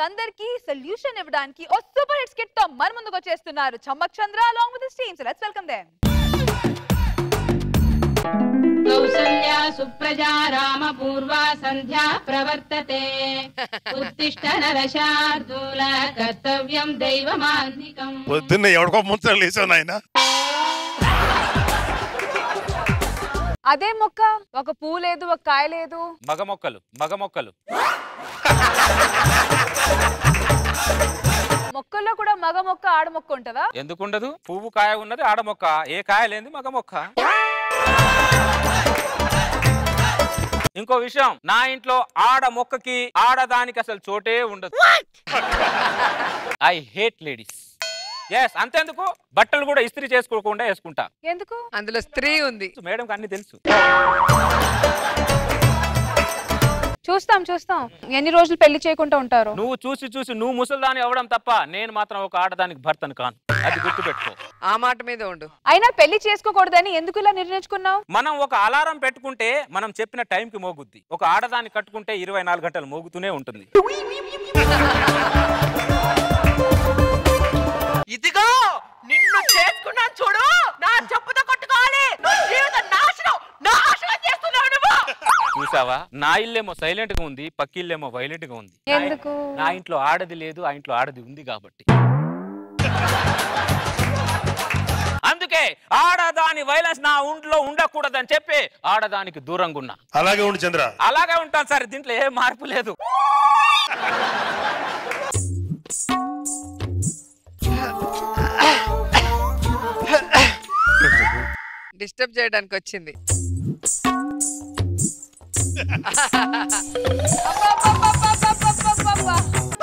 సమస్యలందరికీ solution ఇవ్వడానికి ఓ super hit skit తో మన ముందుకు వచ్చేస్తున్నారు Chammak Chandra along with team so let's welcome them కౌసల్యా సుప్రజా రామ పూర్వా సంధ్యా ప్రవర్తతే ఉత్తిష్ట నరశార్దూల కర్తవ్యం దైవమాన్నికం పొద్దున్న ఎవడికో ముంచలు లేచావు నాయన అదే మొక్క ఒక పువ్వు లేదు ఒక కాయ లేదు మగ మొక్కలు మగ మొక్కలు మొక్కల్లో కూడా మగ మొక్క ఆడ మొక్క ఉంటుందా ఎందుకుండదు పువ్వు కాయ ఉన్నది ఆడ మొక్క ఏ కాయ లేనిది మగ మొక్క ఇంకో విషయం నా ఇంట్లో ఆడ మొక్కకి ఆడదానికి అసలు చోటే ఉండదు ఐ హేట్ లేడీస్ ఎస్ అంతేందుకు బట్టలు కూడా ఇస్త్రీ చేసుకోకుండా వేసుకుంటా ఎందుకు అందులో స్త్రీ ఉంది మేడం అన్ని తెలుసు చూస్తాం చూస్తాం ఎన్ని రోజులు పెళ్లి చేయకుండా ఉంటారు నువ్వు చూసి చూసి నువ్వు ముసల్దాని అవ్వడం తప్ప నేను మాత్రం ఒక ఆడదానికి భర్తను కాను అది గుర్తుపెట్టుకో ఆ మాట మీద ఉండు అయినా పెళ్లి చేసుకోకూడదని ఎందుకు ఇలా నిర్ణయించుకున్నావు మనం ఒక అలారం పెట్టుకుంటే మనం చెప్పిన టైంకి మోగుద్ది ఒక ఆడదాన్ని కట్టుకుంటే ఇరవై నాలుగు గంటలు మోగుతూనే ఉంటుంది ఇదిగో నిన్ను చేసుకున్నాను చూడు నా చెప్పుతో కొట్టుకోవాలి నా జీవితం నాశనం నాశనం చేస్తున్నావు నువ్వు చూసావా నా ఇల్లేమో సైలెంట్ గా ఉంది పక్కిల్లేమో వైలెంట్ గా ఉంది నా- ఎందుకు? నా ఇంట్లో ఆడది లేదు ఆ ఇంట్లో ఆడది ఉంది కాబట్టి అందుకే ఆడదాని వైలెన్స్ నా ఒంట్లో ఉండకూడదని చెప్పి ఆడదానికి దూరంగా ఉన్నా అలాగే ఉండు చంద్ర అలాగే ఉంటాను సార్ దీంట్లో ఏ మార్పు లేదు డిస్టర్బ్ చేయడానికి వచ్చింది అబ్బబ్బబ్బబ్బబ్బబ్బబ్బబ్బ.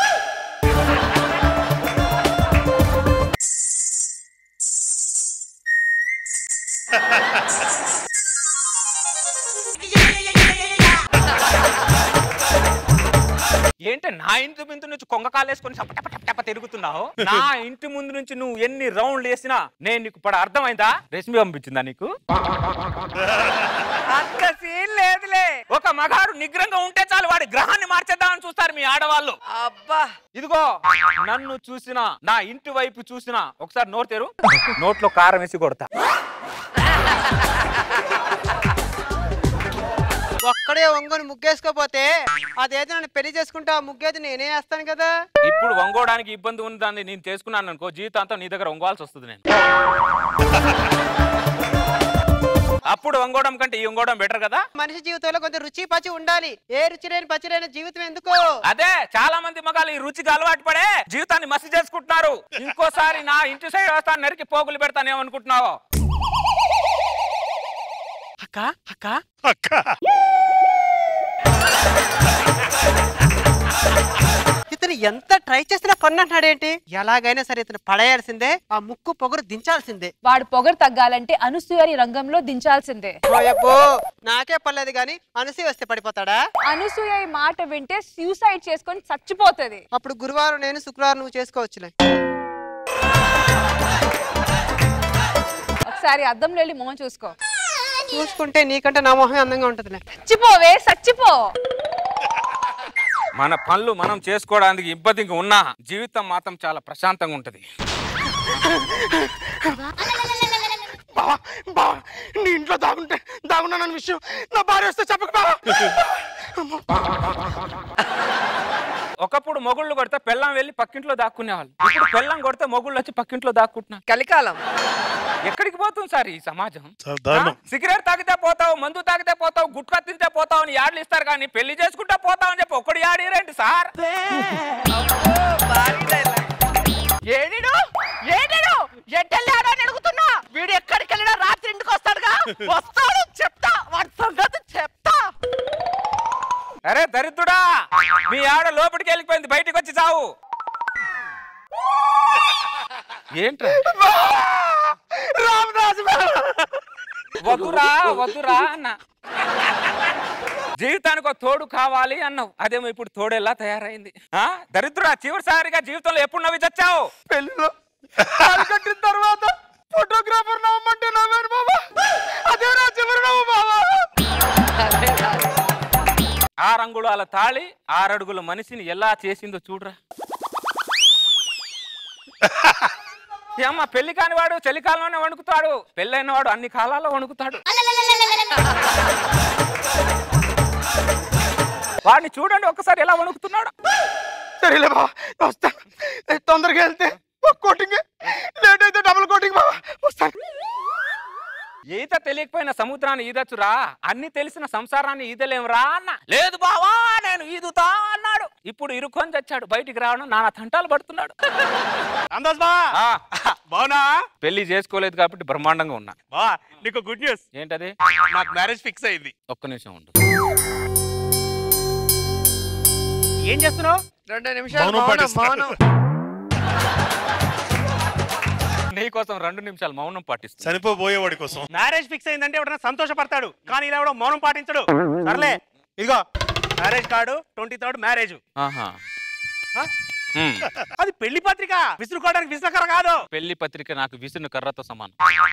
ఏంటి నా ఇంటి ముందు నుంచి కొంగ కాలేసుకొని టప టప టప టప తిరుగుతున్నావు నా ఇంటి ముందు నుంచి నువ్వు ఎన్ని రౌండ్లు వేసినా నేను నీకు ఇప్పుడు అర్థమైందా రెసిపీ పంపించిందా నీకు అంత సీన్ లేదులే ఒక మగాడు నిగ్రంగా ఉంటే చాలు వాడి గ్రహాన్ని మార్చేద్దామని చూస్తారు మీ ఆడవాళ్ళు అబ్బా ఇదిగో నన్ను చూసినా నా ఇంటి వైపు చూసినా ఒకసారి నోరు తెరు నోట్లో కారం వేసి కొడతా ఒక్కడే ఒంగోని ముగ్గేసుకోపోతే అదేదో నన్ను పెళ్లి చేసుకుంటా ఆ ముగ్గేది నేనే వేస్తాను కదా ఇప్పుడు వంగోడానికి ఇబ్బంది ఉందని నేను చేసుకున్నాను అనుకో జీవితాంతం నీ దగ్గర వంగోవాల్సి వస్తుంది నేను అప్పుడు వంగోవడం కంటే ఈ వంగోవడం బెటర్ కదా మనిషి జీవితంలో కొంచెం రుచి పచి ఉండాలి ఏ రుచి లేని పచి లేని జీవితం ఎందుకు అదే చాలా మంది మగాళ్ళు ఈ రుచికి అలవాటు పడే జీవితాన్ని మసి చేసుకుంటున్నారు ఇంకోసారి నా ఇంటి సైడ్ వస్తాను నరికి పోగులు పెడతాను ఏమనుకుంటున్నావు అక్క అక్క అక్క ఇతను ఎంత ట్రై చేసినా కొన్నంటాడేంటి ఎలాగైనా సరే ఇతను పడేయాల్సిందే ఆ ముక్కు పొగరు దించాల్సిందే వాడు పొగరు తగ్గాలంటే అనసూయని రంగంలో దించాల్సిందే ఓయబ్బో నాకే పర్లేదు కానీ అనసి వస్తే పడిపోతాడా అనసూయ ఈ మాట వింటే సూసైడ్ చేసుకొని చచ్చిపోతది అప్పుడు గురువారం నేను శుక్రవారం నువ్వు చేసుకోవచ్చులే ఒకసారి అద్దంలో వెళ్ళి మొహం చూసుకో చూసుకుంటే నీకంటే నా మొహం అందంగా ఉంటుందిలే చచ్చిపోవే చచ్చిపో మన పనులు మనం చేసుకోవడానికి ఇబ్బందిగా ఉన్నా జీవితం మాత్రం చాలా ప్రశాంతంగా ఉంటది బావా బావా నీ ఇంట్లో దాగుంటే దాగున్నానన్న విషయం నా భార్య వస్తే చెప్పక బావా ఒకప్పుడు మొగుళ్ళు కొడితే పెళ్ళం వెళ్ళి పక్కింట్లో దాక్కునేవాళ్ళు ఇప్పుడు పెళ్ళం కొడితే మొగుళ్ళు వచ్చి పక్కింట్లో దాక్కుంటున్నారు కలికాలం ఎక్కడికి పోతుంది సార్ ఈ సమాజం చాలా దారుణం ఆ? సిగరెట్ తాగితే పోతావు మందు తాగితే పోతావు గుట్కా తింటే పోతావు అని యాడ్లు ఇస్తారు కానీ పెళ్లి చేసుకుంటే పోతావు అని చెప్పి ఒక్కడు యాడీరేంటి సార్ భారీ dialogue. ఏడిడు ఏడిడు ఎడ్డెళ్ళాడు అని అడుగుతున్నా వీడు ఎక్కడికి వెళ్ళినా రాత్రి ఇంటికి వస్తాడుగా వస్తాడు చెప్తా వాడి సంగతి చెప్తా అరే దరిద్రుడా మీ ఆడ లోపలికి వెళ్ళిపోయింది బయటికి వచ్చి చావు ఏంట్రా రామదాసు వద్దురా వద్దురా అన్న జీవితానికి ఒక తోడు కావాలి అన్నావు అదేమో ఇప్పుడు తోడు ఎలా తయారైంది ఆ దరిద్రుడా చివరిసారిగా జీవితంలో ఎప్పుడు నవ్వి చచ్చావు పెళ్ళిలో తాళి కట్టిన తర్వాత ఫోటోగ్రాఫర్ నవ్వమంటే నవ్వాను బాబా అదే నా చివరి నవ్వు బాబా అదే రాదు. ఆరు అంగుళాల తాళి ఆరడుగుల మనిషిని ఎలా చేసిందో చూడరా ఈ అమ్మ పెళ్లి కానివాడు చలికాలంలోనే వణుకుతాడు పెళ్ళైన వాడు అన్ని కాలాల్లో వణుకుతాడు వాడిని చూడండి ఒక్కసారి ఎలా వణుకుతున్నాడు సరేలే బావా వస్తాను ఏ, తొందరగా వెళ్తే ఒక కోటింగ్ లేట్ అయితే డబుల్ కోటింగ్ బావా వస్తాను ఈత తెలియకపోయిన సముద్రాన్ని ఈదచ్చురా అన్ని తెలిసిన సంసారాన్ని ఈదలేమురా అన్న లేదు బావా నేను ఈదుతా అన్నాడు ఇప్పుడు ఇరుకొని చచ్చాడు బయటికి రావడం నానా తంటాలు పడుతున్నాడు అందాజ్ బా ఆ, బావునా పెళ్లి చేసుకోలేదు కాబట్టి బ్రహ్మాండంగా ఉన్నా బా నీకు గుడ్ న్యూస్ ఏంటది నాకు మ్యారేజ్ ఫిక్స్ అయింది ఒక్క నిమిషం ఉండు ఏం చేస్తున్నావు రెండు నిమిషాలు మౌనం మౌనం పాటిస్తాను. మౌనం నీకోసం రెండు నిమిషాలు మౌనం పాటిస్తా చనిపోబోయేవాడి కోసం మ్యారేజ్ ఫిక్స్ అయిందంటే ఎవడన్నా సంతోషపడతాడు కానీ ఇలా ఎవడో మౌనం పాటించడు సర్లే ఇదిగో marriage card twenty third marriage ఆహా ఆ? ఉమ్. అది పెళ్లి పత్రిక విసురుకోవడానికి విసుకర కాదు పెళ్లి పత్రిక నాకు విసును కర్రతో సమానం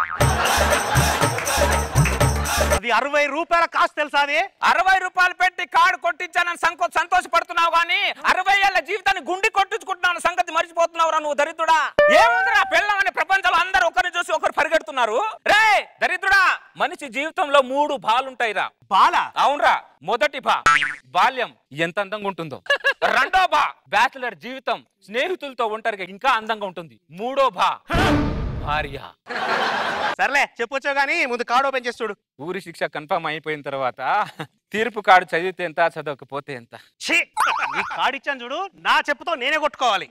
అది అరవై రూపాయల కాస్ట్ తెలుసా అది అరవై రూపాయలు పెట్టి కార్డు కొట్టించానని సంకో సంతోషపడుతున్నావు కానీ అరవై ఏళ్ళ జీవితాన్ని గుండి కొట్టించుకుంటున్నాను సంగతి మర్చిపోతున్నావురా నువ్వు దరిద్రుడా ఏముందిరా పెళ్ళం అనే ప్రపంచంలో అందరూ ఒకరిని చూసి ఒకరు పరిగెడుతున్నారు రే దరిద్రుడా మనిషి జీవితంలో మూడు బాలుంటాయిరా బాల అవునరా మొదటి బా బాల్యం ఎంత అందంగా ఉంటుందో రెండో బా బ్యాచులర్ జీవితం స్నేహితులతో ఒంటరిగా ఇంకా అందంగా ఉంటుంది మూడో బా భార్య సర్లే చెప్పొచ్చో గానీ ముందు కార్డు ఓపెన్ చేసి చూడు ఊరి శిక్ష కన్ఫర్మ్ అయిపోయిన తర్వాత తీర్పు కాడు చదివితే ఎంత చదవకపోతే ఎంత ఛీ! నీ కార్డు ఇచ్చాను చూడు నా చెప్పుతో నేనే కొట్టుకోవాలి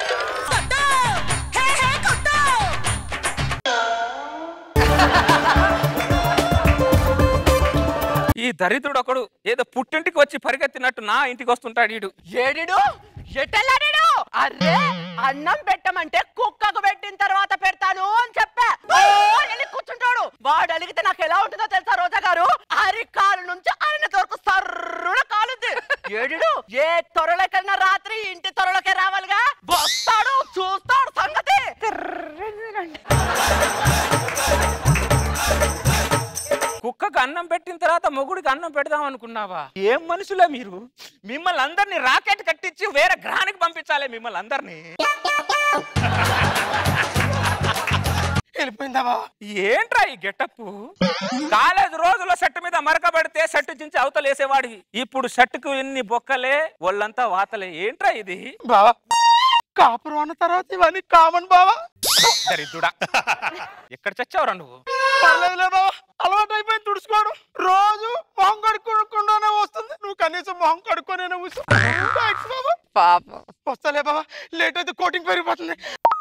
ఈ దరిద్రుడు ఒకడు ఏదో పుట్టింటికి వచ్చి పరిగెత్తినట్టు నా ఇంటికి వస్తుంటాడు ఈడు ఏడిడు ఎటెళ్ళాడు అరే అన్నం పెట్టమంటే కుక్కకు పెట్టిన తర్వాత పెడతాను అని చెప్పా ఓ, వెళ్ళి కూర్చుంటాడు వాడు అలిగితే నాకు ఎలా ఉంటుందో తెలుసా రోజా గారు అరికాలు నుంచి ఆయన వరకు సర్రున కాలుద్ది ఏడిడు ఏ త్వరలోకైనా రాత్రి ఇంటి త్వరలోకే రావాలిగా వస్తాడు చూస్తాడు సంగతి కుక్కకు అన్నం పెట్టిన తర్వాత మొగుడికి అన్నం పెడదాం అనుకున్నావా ఏం మనుషులే మీరు మిమ్మల్ని అందరినీ రాకెట్ కట్టించి వేరే గ్రహానికి పంపించాలి మిమ్మల్ని అందరినీ వెళ్ళిపోయిందా బావా ఏంట్రా ఈ గెటప్ కాలేజ్ రోజుల్లో షర్ట్ మీద మరక పెడితే షర్ట్ చించి అవతలేసేవాడివి ఇప్పుడు షర్టుకు ఎన్ని బొక్కలే ఒళ్ళంతా వాతలే ఏంట్రా ఇది బావా కాపురం అన్న తర్వాత ఇవన్నీ కామన్ బావా దరిద్రుడా ఎక్కడ చచ్చావురా నువ్వు పర్లేదులే బావా అలవాటు అయిపోయింది తుడుచుకోవడం రోజు మొహం కడుక్కోకుండానే వస్తుంది నువ్వు కనీసం మొహం కడుక్కోనే కూర్చో థాంక్స్ బావా పాపం వస్తలే బావా లేట్ అయితే కోటింగ్ పెరిగిపోతుంది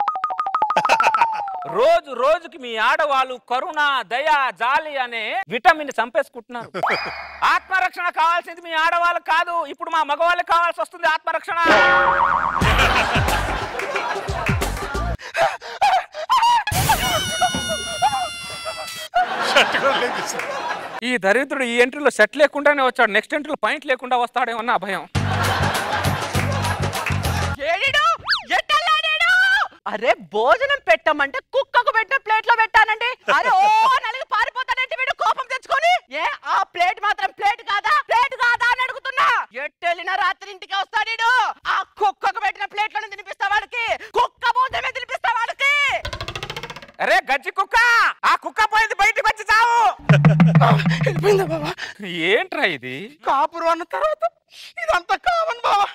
రోజు రోజుకి మీ ఆడవాళ్ళు కరుణ దయ జాలి అనే విటమిన్ చంపేసుకుంటున్నారు ఆత్మరక్షణ కావాల్సింది మీ ఆడవాళ్ళకి కాదు ఇప్పుడు మా మగవాళ్ళకి కావాల్సి వస్తుంది ఆత్మరక్షణ ఈ దరిద్రుడు ఈ ఎంట్రీలో సెట్ లేకుండానే వచ్చాడు నెక్స్ట్ ఎంట్రీలో పాయింట్ లేకుండా వస్తాడేమన్నా భయం ఏడిడు ఎట్టెళ్ళాడు అరే భోజనం పెట్టమంటే కుక్కకు పెట్టిన ప్లేట్ లో పెట్టానండి అరే ఓ నలిగి పారిపోతానంటే వీడు కోపం తెచ్చుకొని ఏ ఆ ప్లేట్ మాత్రం ప్లేట్ కాదా ప్లేట్ కాదా అని అడుగుతున్నా ఎట్టెళ్ళిన రాత్రి ఇంటికి వస్తాడు ఆ కుక్కకు పెట్టిన ప్లేట్ లో తినిపిస్తా వాడికి కుక్క భోజనమే తినిపిస్తా వాడికి అరే గజ్జి కుక్క ఆ కుక్క పోయింది బయటికి వచ్చి చావు వెళ్ళిపోయిందా బావా ఏంట్రా ఇది కాపురం అన్న తర్వాత ఇదంతా కామన్ బావా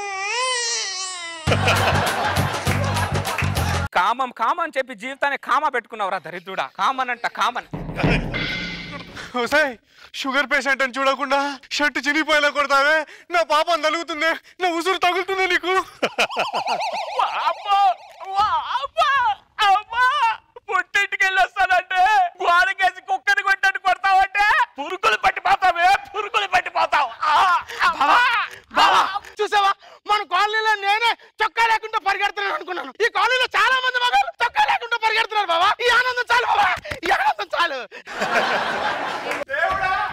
కామం కామం అని చెప్పి జీవితాన్ని కామ పెట్టుకున్నావురా దరిద్రుడా కామన్ అంట కామన్ హుసై షుగర్ పేషెంట్ అని చూడకుండా షర్ట్ చినిపోయేలా కొడతావే నా పాపం తలుగుతుంది నా ఉసురు తగులుతుంది నీకు అమ్మో! వా! అమ్మా! అమ్మా! పుట్టింటికి వెళ్ళి వస్తానంటే గోడకేసి కుక్కని కొట్టని కొడతావంటే పురుగులు పట్టిపోతావే పురుగులు పట్టిపోతావు ఆ! బావా అమ్మా! బావా చూసావా మన కాలనీలో నేనే చొక్కా లేకుండా పరిగెడుతున్నాను అనుకున్నాను ఈ కాలనీలో చాలా మంది మగాళ్ళు చొక్కా లేకుండా పరిగెడుతున్నారు బావా ఈ ఆనందం చాలు బావా ఈ ఆనందం చాలు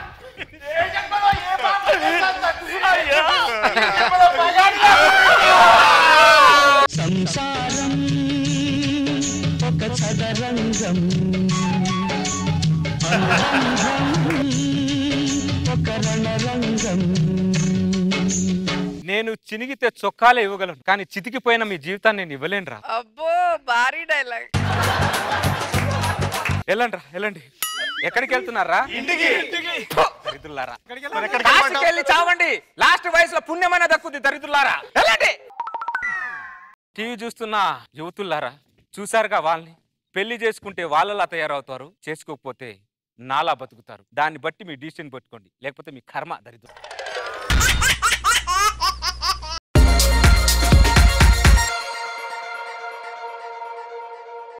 అయ్యో! చితికితే చొక్కాలే ఇవ్వగలను కానీ చితికిపోయిన మీ జీవితాన్ని నేను ఇవ్వలేనురా అబ్బో భారీ డైలాగ్ వెళ్ళండి రా వెళ్ళండి ఎక్కడికి వెళ్తున్నారా ఇంటికి దరిద్రులారా మరి ఎక్కడికి కాశీకి వెళ్ళమంటావ్? వెళ్ళి చావండి లాస్ట్ వయసులో పుణ్యమైన దక్కుద్ది దరిద్రులారా వెళ్ళండి టీవీ చూస్తున్న యువతులారా చూసారుగా వాళ్ళని పెళ్లి చేసుకుంటే వాళ్ళలా తయారవుతారు చేసుకోకపోతే నాలా బతుకుతారు దాన్ని బట్టి మీ డిసిషన్ పెట్టుకోండి లేకపోతే మీ కర్మ దరిద్రం